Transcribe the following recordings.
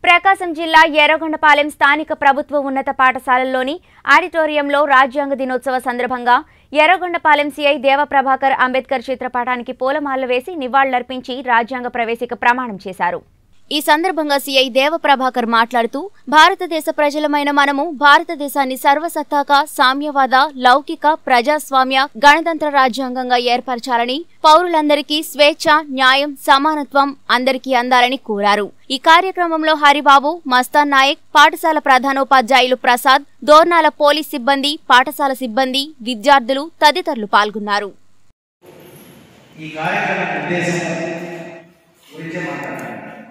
ప్రకాశం జిల్లా ఎర్రగొండపాలెం స్థానిక ప్రభుత్వ ఉన్నత పాఠశాలల్లోని ఆడిటోరియంలో రాజ్యాంగ దినోత్సవ సందర్భంగా ఎర్రగొండపాలెం సీఐ దేవప్రభాకర్ అంబేద్కర్ చిత్రపటానికి పూలమాలలు వేసి నివాళులర్పించి రాజ్యాంగ ప్రవేశిక ప్రమాణం చేశారు ఈ సందర్భంగా సీఐ దేవప్రభాకర్ మాట్లాడుతూ భారతదేశ ప్రజలమైన మనము భారతదేశాన్ని సర్వసత్తాక సామ్యవాద లౌకిక ప్రజాస్వామ్య గణతంత్ర రాజ్యాంగంగా ఏర్పరచాలని పౌరులందరికీ స్వేచ్ఛ న్యాయం సమానత్వం అందరికీ అందాలని కోరారు ఈ కార్యక్రమంలో హరిబాబు మస్తాన్ నాయక్ పాఠశాల ప్రధానోపాధ్యాయులు ప్రసాద్ దోర్నాల పోలీస్ సిబ్బంది పాఠశాల సిబ్బంది విద్యార్థులు తదితరులు పాల్గొన్నారు ఈ కార్యక్రమం ఉద్దేశం గురించి మాట్లాడాలి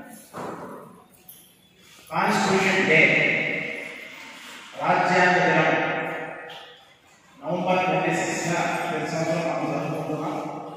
కాన్స్టిట్యూషన్ డే రాజ్యాంగ దినం నవంబర్ ట్వంటీ సిక్స్న ప్రతి సంవత్సరం మనం జరుపుకుంటున్నాం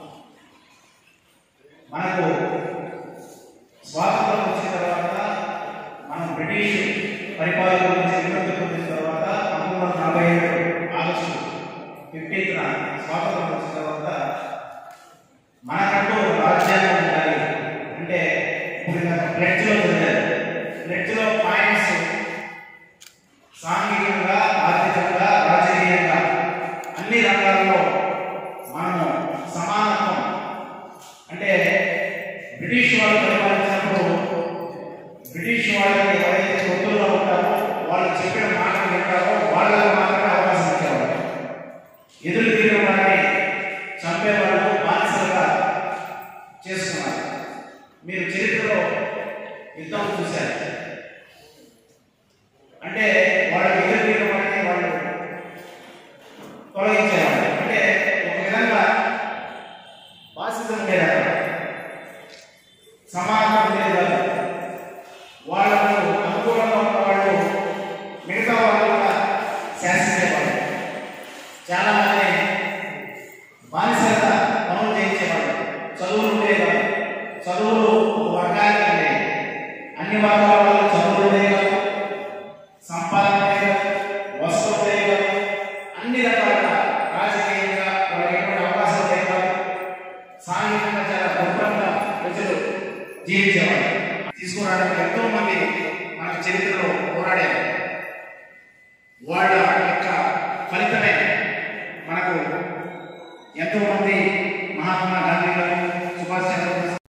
మనకు స్వాతంత్రం వచ్చిన తర్వాత మనం బ్రిటిష్ పరిపాలన నుంచి విముక్తి పొందిన తర్వాత పంతొమ్మిది వందల నలభై ఏడు ఆగస్టు ఫిఫ్టీన్త్న స్వాతంత్రం వచ్చిన తర్వాత మనకంటూ రాజ్యాంగం ఉండాలి అంటే ఇప్పుడు ఇందాక ప్లెడ్జ్లో చదివారు ప్లెడ్జ్లో పాయింట్స్ సాంఘికంగా ఆర్థికంగా రాజకీయంగా అన్ని రంగాల్లో మనము సమానత్వం అంటే బ్రిటిష్ వాళ్ళు పరిపాలించినప్పుడు బ్రిటిష్ వాళ్ళని ఎవరైతే కొట్టుల్లో ఉంటారో వాళ్ళు చెప్పిన మాటలు వింటారో వాళ్ళకు మాత్రమే అవకాశం ఇచ్చేవారు ఎదురు తిరిగిన వారిని చంపేవాళ్ళు బానిసలుగా చేసుకున్నారు మీరు చరిత్రలో యుద్ధం చూశారు అంటే వాళ్ళకి ఎదురు తిరిగిన వారిని వాళ్ళు తొలగించేవాళ్ళు అంటే ఒక విధంగా బాసిజం ఉండేది అక్కడ సమానత్వం ఉండేది కాదు వాళ్ళకు అనుకూలంగా ఉన్న వాళ్ళు మిగతా వాళ్ళు కూడా శాసించేవాళ్ళు చాలా మంది బానిసగా పనులు చేయించేవాళ్ళు చదువులు ఉండేవి కాదు చదువులు ఒక వర్గానికి ఉండేవి అన్ని వర్గాల వాళ్ళు చదువులు ఉండేవి కాదు సంపాదన ఉండేది కాదు వసతులు ఉండేవి కాదు అన్ని రకాలుగా రాజకీయంగా వాళ్ళకి ఎటువంటి అవకాశాలు ఉండేవి కాదు సాంఘికంగా చాలా దుర్భరంగా ప్రజలు జీవించేవాళ్ళు తీసుకురావడానికి ఎంతో మంది మనకు చరిత్రలో